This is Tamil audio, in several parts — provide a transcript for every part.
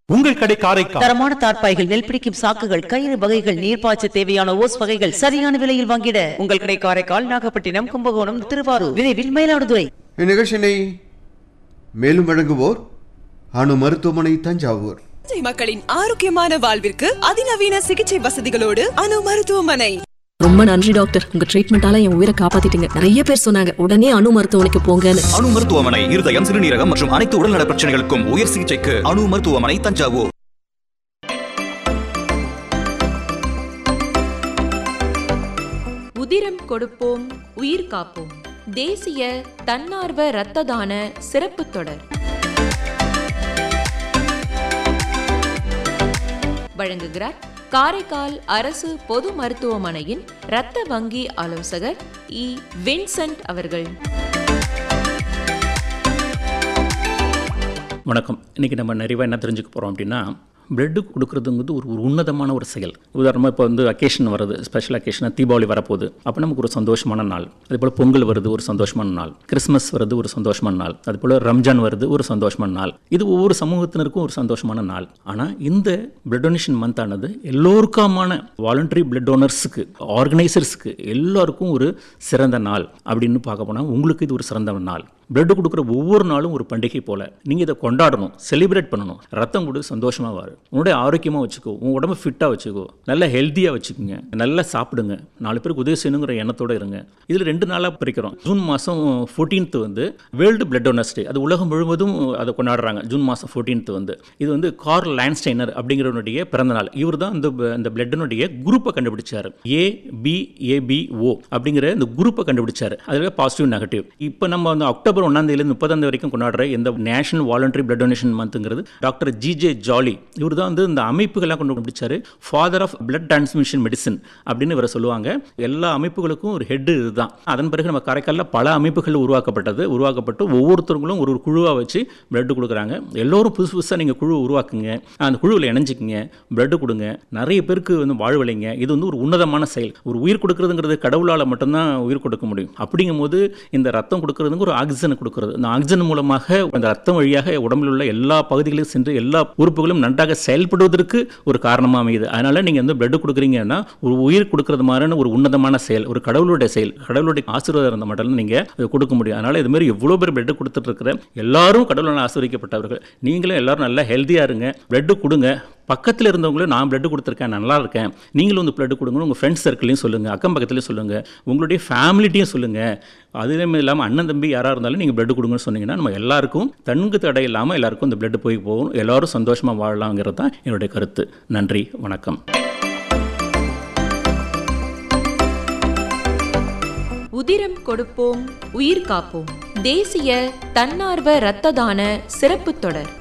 உங்கள் கடை காரைக்கால் தரமான தார்ப்பாய்கள் நெல் பிடிக்கும் சாக்குகள் கயிறு வகைகள் நீர்ப்பாய்ச்ச தேவையான ஓஸ் வகைகள் சரியான விலையில் வாங்கிட உங்கள் கடை காரைக்கால் நாகப்பட்டினம் கும்பகோணம் திருவாரூர் விரைவில் மயிலாடுதுறை இந்நிகழ்ச்சியினை மேலும் வழங்குவோர் அணு மருத்துவமனை தஞ்சாவூர் தஞ்சை மக்களின் ஆரோக்கியமான வாழ்விற்கு அதிநவீன சிகிச்சை வசதிகளோடு அணு மருத்துவமனை ரொம்ப நன்றி டாக்டர் உங்க ட்ரீட்மெண்டால என் உயிரை காப்பாத்திட்டீங்க நிறைய பேர் சொன்னாங்க உடனே அணு மருத்துவமனைக்கு போங்கன்னு அணு மருத்துவமனை இருதயம் சிறுநீரகம் மற்றும் அனைத்து உடல்நல பிரச்சனைகளுக்கும் உயர் சிகிச்சைக்கு அணு மருத்துவமனை தஞ்சாவூர் உதிரம் கொடுப்போம் உயிர் காப்போம் தேசிய தன்னார்வ இரத்த தான சிறப்பு தொடர் வழங்குகிறார் காரைக்கால் அரசு பொது மருத்துவமனையின் இரத்த வங்கி ஆலோசகர் இ வின்சென்ட் அவர்கள் வணக்கம் இன்றைக்கி நம்ம நிறைவாக என்ன தெரிஞ்சுக்க போகிறோம் அப்படின்னா பிளட்டு கொடுக்குறதுங்கிறது ஒரு ஒரு உன்னதமான ஒரு செயல் உதாரணமாக இப்போ வந்து அக்கேஷன் வருது ஸ்பெஷல் அக்கேஷனாக தீபாவளி வரப்போகுது அப்போ நமக்கு ஒரு சந்தோஷமான நாள் அதேபோல் பொங்கல் வருது ஒரு சந்தோஷமான நாள் கிறிஸ்மஸ் வருது ஒரு சந்தோஷமான நாள் அதுபோல் ரம்ஜான் வருது ஒரு சந்தோஷமான நாள் இது ஒவ்வொரு சமூகத்தினருக்கும் ஒரு சந்தோஷமான நாள் ஆனால் இந்த பிளட் டொனேஷன் மந்த் ஆனது எல்லோருக்காமான வாலண்டரி பிளட் டோனர்ஸுக்கு ஆர்கனைசர்ஸுக்கு எல்லாருக்கும் ஒரு சிறந்த நாள் அப்படின்னு பார்க்க போனால் உங்களுக்கு இது ஒரு சிறந்த நாள் பிளட் கொடுக்குற ஒவ்வொரு நாளும் ஒரு பண்டிகை போல நீங்கள் இதை கொண்டாடணும் செலிப்ரேட் பண்ணணும் ரத்தம் கொடு சந்தோஷமாக வாரு உன்னுடைய ஆரோக்கியமாக வச்சுக்கோ உன் உடம்பு ஃபிட்டாக வச்சுக்கோ நல்லா ஹெல்த்தியாக வச்சுக்கோங்க நல்லா சாப்பிடுங்க நாலு பேருக்கு உதவி செய்யணுங்கிற எண்ணத்தோட இருங்க இதில் ரெண்டு நாளாக பிரிக்கிறோம் ஜூன் மாதம் ஃபோர்டீன்த் வந்து வேர்ல்டு பிளட் டோனர்ஸ் டே அது உலகம் முழுவதும் அதை கொண்டாடுறாங்க ஜூன் மாதம் ஃபோர்டீன்த் வந்து இது வந்து கார்ல் லேண்ட்ஸ்டைனர் அப்படிங்கிறவனுடைய பிறந்த நாள் இவர் தான் இந்த இந்த பிளட்டினுடைய குரூப்பை கண்டுபிடிச்சார் ஏ பி ஏபிஓ அப்படிங்கிற இந்த குரூப்பை கண்டுபிடிச்சார் அதில் பாசிட்டிவ் நெகட்டிவ் இப்போ நம்ம வந்து அக்டோபர் ஒன்றாம் தேதியிலேருந்து முப்பதாம் தேதி வரைக்கும் கொண்டாடுற இந்த நேஷனல் வாலண்டரி பிளட் டொனேஷன் மந்த்ங்கிறது டாக்டர் ஜிஜே ஜாலி இவர் தான் வந்து இந்த அமைப்புகள்லாம் கொண்டு பிடிச்சாரு father of blood transmission medicine அப்படின்னு இவரை சொல்லுவாங்க எல்லா அமைப்புகளுக்கும் ஒரு ஹெட் இதுதான் அதன் பிறகு நம்ம காரைக்காலில் பல அமைப்புகள் உருவாக்கப்பட்டது உருவாக்கப்பட்டு ஒவ்வொருத்தவங்களும் ஒரு ஒரு குழுவாக வச்சு பிளட் கொடுக்குறாங்க எல்லோரும் புதுசு புதுசாக நீங்கள் குழு உருவாக்குங்க அந்த குழுவில் இணைஞ்சிக்கிங்க பிளட் கொடுங்க நிறைய பேருக்கு வந்து வாழ்வலைங்க இது வந்து ஒரு உன்னதமான செயல் ஒரு உயிர் கொடுக்கறதுங்கிறது கடவுளால் மட்டும்தான் உயிர் கொடுக்க முடியும் அப்படிங்கும்போது இந்த ரத்தம் கொடுக்கறதுங்க ஒரு ஆக்சிஜனை கொடுக்கறது இந்த ஆக்சிஜன் மூலமாக அந்த ரத்தம் வழியாக உடம்பில் உள்ள எல்லா பகுதிகளிலும் சென்று எல்லா உறுப்புகளும் நன்றாக செயல்படுவதற்கு ஒரு காரணமாக அமையுது அதனால நீங்கள் வந்து பிளட் கொடுக்குறீங்கன்னா ஒரு உயிர் கொடுக்கறது மாதிரியான ஒரு உன்னதமான செயல் ஒரு கடவுளுடைய செயல் கடவுளுடைய ஆசீர்வாதம் இருந்த மட்டும் நீங்கள் அதை கொடுக்க முடியும் அதனால இது மாதிரி எவ்வளோ பேர் பிளட் கொடுத்துட்டு இருக்கிற எல்லாரும் கடவுளால் ஆசீர்வதிக்கப்பட்டவர்கள் நீங்களும் எல்லாரும் நல்லா ஹெல்த்தியாக இருங்க பிளட் கொடுங்க பக்கத்தில் இருந்தவங்களும் நான் பிளட் கொடுத்துருக்கேன் நல்லா இருக்கேன் நீங்களும் வந்து பிளட் கொடுங்க உங்கள் ஃப்ரெண்ட்ஸ் சர்க்கிளையும் சொல்லுங்கள் அக்கம் பக்கத்துலையும் சொல்லுங்கள் உங்களுடைய ஃபேமிலிட்டையும் சொல்லுங்கள் அதுலேயும் இல்லாமல் அண்ணன் தம்பி யாராக இருந்தாலும் நீங்கள் பிளட் கொடுங்கன்னு சொன்னீங்கன்னா நம்ம எல்லாருக்கும் தன்னுக்கு தடை இல்லாமல் எல்லாருக்கும் இந்த பிளட் போய் போகும் எல்லாரும் சந்தோஷமாக வாழலாங்கிறது தான் என்னுடைய கருத்து நன்றி வணக்கம் உதிரம் கொடுப்போம் உயிர் காப்போம் தேசிய தன்னார்வ இரத்த தான சிறப்பு தொடர்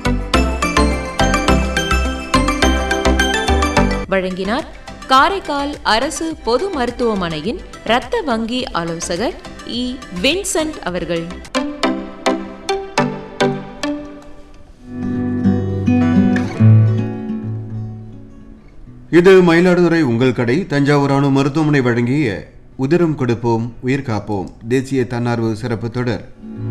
வழங்கினார் காரைக்கால் அரசு பொது மருத்துவமனையின் இரத்த வங்கி ஆலோசகர் இ வின்சென்ட் அவர்கள் இது மயிலாடுதுறை உங்கள் கடை தஞ்சாவூர் அணு மருத்துவமனை வழங்கிய உதிரம் கொடுப்போம் உயிர் காப்போம் தேசிய தன்னார்வ சிறப்பு தொடர்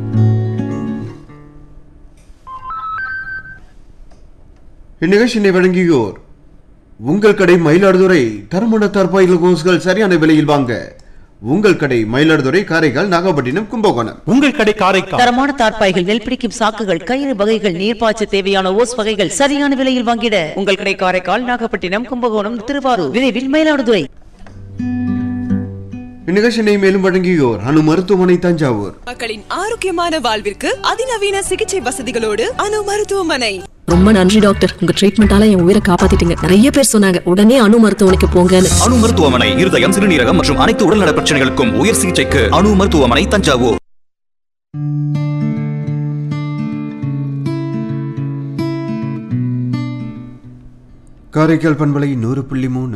இந்நிகழ்ச்சியினை வழங்கியோர் உங்கள் கடை மயிலாடுதுறை தரமான தற்பாய்கள் கோஸ்கள் சரியான விலையில் வாங்க உங்கள் கடை மயிலாடுதுறை காரைக்கால் நாகப்பட்டினம் கும்பகோணம் உங்கள் கடை காரைக்கால் தரமான தார்ப்பாய்கள் நெல் பிடிக்கும் சாக்குகள் கயிறு வகைகள் நீர்ப்பாய்ச்ச தேவையான ஓஸ் வகைகள் சரியான விலையில் வாங்கிட உங்கள் கடை காரைக்கால் நாகப்பட்டினம் கும்பகோணம் திருவாரூர் விரைவில் மயிலாடுதுறை இந்நிகழ்ச்சியினை மேலும் வழங்கியோர் அணு மருத்துவமனை தஞ்சாவூர் மக்களின் ஆரோக்கியமான வாழ்விற்கு அதிநவீன சிகிச்சை வசதிகளோடு அணு மருத்துவமனை ரொம்ப நன்றி டாக்டர் உங்க ட்ரீட்மெண்டால என் உயிரை காப்பாத்திட்டீங்க நிறைய பேர் சொன்னாங்க உடனே அணு மருத்துவமனைக்கு போங்கன்னு அணு மருத்துவமனை இருதயம் சிறுநீரகம் மற்றும் அனைத்து உடல்நல பிரச்சனைகளுக்கும் உயர் சிகிச்சைக்கு அணு மருத்துவமனை தஞ்சாவூர் காரைக்கால் பண்பலை நூறு புள்ளி மூணு